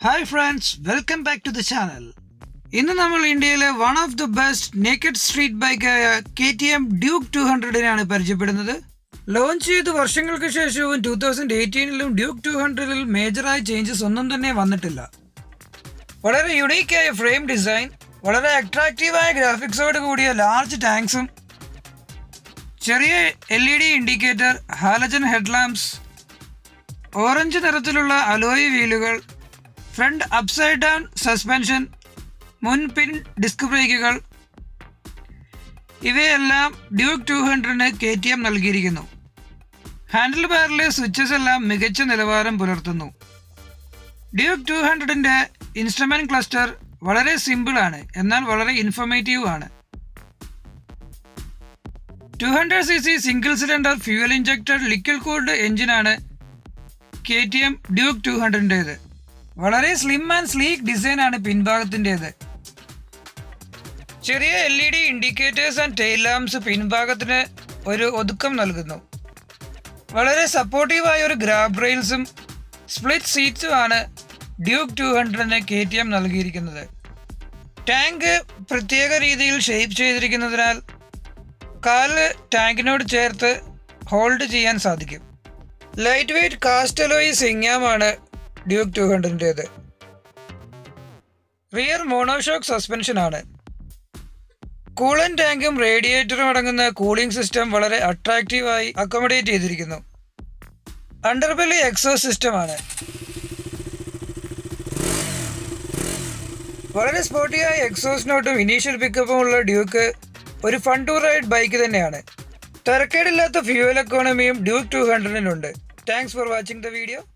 hi friends welcome back to the channel ഇന്ന് നമ്മൾ ഇന്ത്യയിലെ one of the best naked street ബൈക്കായ K T M Duke two ഹൺഡ്രഡിനാണ് പരിചയപ്പെടുന്നത് ലോഞ്ച് ചെയ്ത് വർഷങ്ങൾക്ക് ശേഷവും ടൂ തൗസൻഡ് എയ്റ്റീനിലും ഡ്യൂക്ക് ടു ഹൺഡ്രഡിൽ മേജറായ ചേഞ്ചസ് ഒന്നും തന്നെ വന്നിട്ടില്ല വളരെ യുണീക്കായ ഫ്രെയിം ഡിസൈൻ വളരെ അട്രാക്റ്റീവായ ഗ്രാഫിക്സോട് കൂടിയ ലാർജ് ടാങ്ക്സും ചെറിയ L E D indicator halogen headlamps orange നിറത്തിലുള്ള അലോയ് വീലുകൾ ഫ്രണ്ട് അപ്സൈഡ് ഡൗൺ സസ്പെൻഷൻ മുൻ പിൻ ഡിസ്ക് ബ്രേക്കുകൾ ഇവയെല്ലാം ഡ്യൂക്ക് ടു ഹൺഡ്രഡിന് കെ ടി എം നൽകിയിരിക്കുന്നു ഹാൻഡിൽ ബാറിലെ സ്വിച്ചസ് എല്ലാം മികച്ച നിലവാരം പുലർത്തുന്നു ഡ്യൂക്ക് ടു ഹൺഡ്രഡിൻ്റെ ഇൻസ്ട്രുമെൻറ്റ് ക്ലസ്റ്റർ വളരെ സിമ്പിളാണ് എന്നാൽ വളരെ ഇൻഫോർമേറ്റീവ് ആണ് two hundred C C single cylinder fuel injected liquid cooled എഞ്ചിനാണ് K T M Duke two ഹൺഡ്രഡിൻ്റേത് വളരെ സ്ലിം ആൻഡ് സ്ലീക്ക് ഡിസൈനാണ് പിൻഭാഗത്തിൻ്റേത് ചെറിയ L E D indicators and tail lamps പിൻഭാഗത്തിന് ഒരു ഒതുക്കം നൽകുന്നു വളരെ സപ്പോർട്ടീവായ ഒരു ഗ്രാബ് റെയിൽസും സ്പ്ലിറ്റ് സീറ്റ്സുമാണ് ഡ്യൂക്ക് ടു ഹൺഡ്രഡിന് കെ ടി എം നൽകിയിരിക്കുന്നത് ടാങ്ക് പ്രത്യേക രീതിയിൽ ഷേപ്പ് ചെയ്തിരിക്കുന്നതിനാൽ കാല് ടാങ്കിനോട് ചേർത്ത് ഹോൾഡ് ചെയ്യാൻ സാധിക്കും ലൈറ്റ് വെയ്റ്റ് കാസ്റ്റലോയി സിംഗാമാണ് ഡ്യൂക്ക് ടു ഹൺഡ്രഡിൻ്റേത് റിയർ മോണോഷോക്ക് സസ്പെൻഷൻ ആണ് കൂളൻ ടാങ്കും റേഡിയേറ്ററും അടങ്ങുന്ന കൂളിംഗ് സിസ്റ്റം വളരെ അട്രാക്റ്റീവായി അക്കോമഡേറ്റ് ചെയ്തിരിക്കുന്നു അണ്ടർബെല്ലി എക്സോ സിസ്റ്റം ആണ് വളരെ സ്പോർട്ടിയായ എക്സോസ് നോട്ടും ഇനീഷ്യൽ പിക്കപ്പും ഉള്ള ഡ്യൂക്ക് ഒരു ഫൺ ടു റൈഡ് ബൈക്ക് തന്നെയാണ് തരക്കേടില്ലാത്ത ഫ്യൂവൽ എക്കോണമിയും ഡ്യൂക്ക് ടു ഹൺഡ്രഡിനുണ്ട് thanks for watching the video